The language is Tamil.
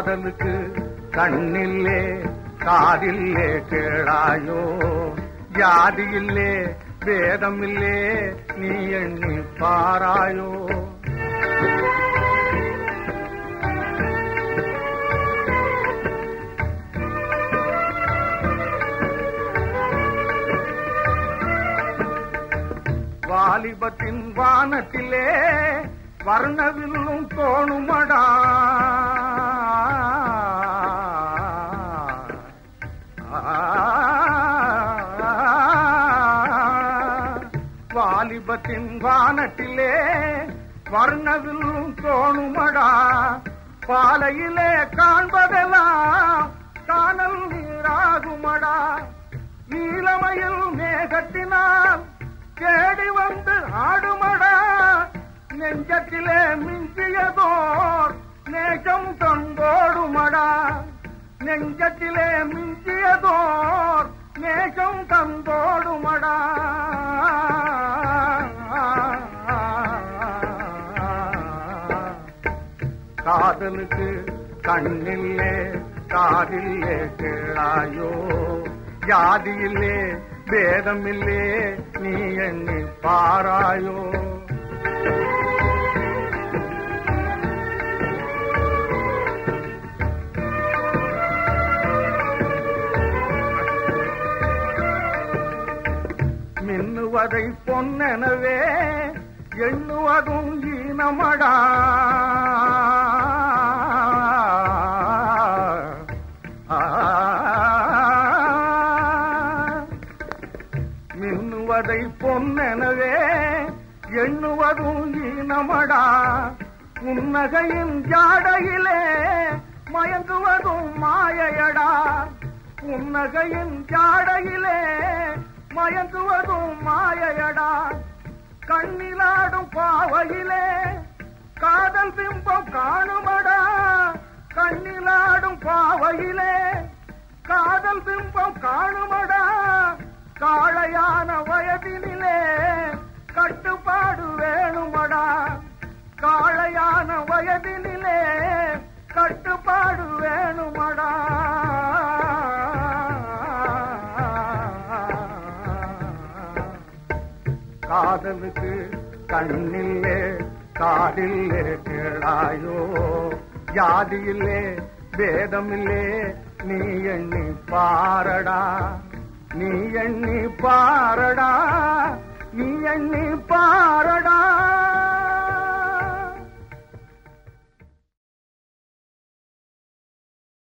காதலுக்கு கண்ணில்லே காதில்லே கேளாயோ ஜாதியில்லே வேதமில்லே நீ எண்ணி பாராயோ வாலிபத்தின் வானத்திலே வர்ணவில்லும் தோணுமடா வாலிபத்தின் வானத்திலே வர்ணவில்லும் தோணுமடா பாலையிலே காண்பதெல்லாம் காணல் நீராகுமடா நீலமயில் மேகத்தினால் தேடி வந்து ஆடுமடா நெஞ்சத்திலே மிஞ்சியதோர் நேசம் தந்தோடுமடா நெஞ்சத்திலே மிஞ்சியதோர் நேசம் தந்தோடுமடா காதலுக்கு கண்ணில்லே காதில்லே கேளாயோ ஜாதியில்லே பேதமில்லே நீ எண்ணி பாராயோ மின்னுவதை பொன்னெனவே எண்ணுவதும் ஈனமடா மின்னுவதை பொன்னெனவே எண்ணுவதும் ஈனமடா உன்னகையின் ஜாடையிலே மயங்குவதும் மாயையடா உன்னகையின் ஜாடையிலே மயங்குவதும் மாயையடா கண்ணிலாடும் பாவையிலே காதல் பிம்பம் காணுமடா கண்ணிலாடும் பாவையிலே காதல் பிம்பம் காணுமடா காளையான வயதினிலே கட்டுப்பாடு வேணுமடா காளையான வயதினிலே கட்டுப்பாடு வேணுமடா காதலுக்கு கண்ணில்லே காதில்லே கேளாயோ ஜாதியில்லே வேதமில்லே நீ எண்ணி பாரடா நீ எண்ணி பாரடா நீ எண்ணி பாரடா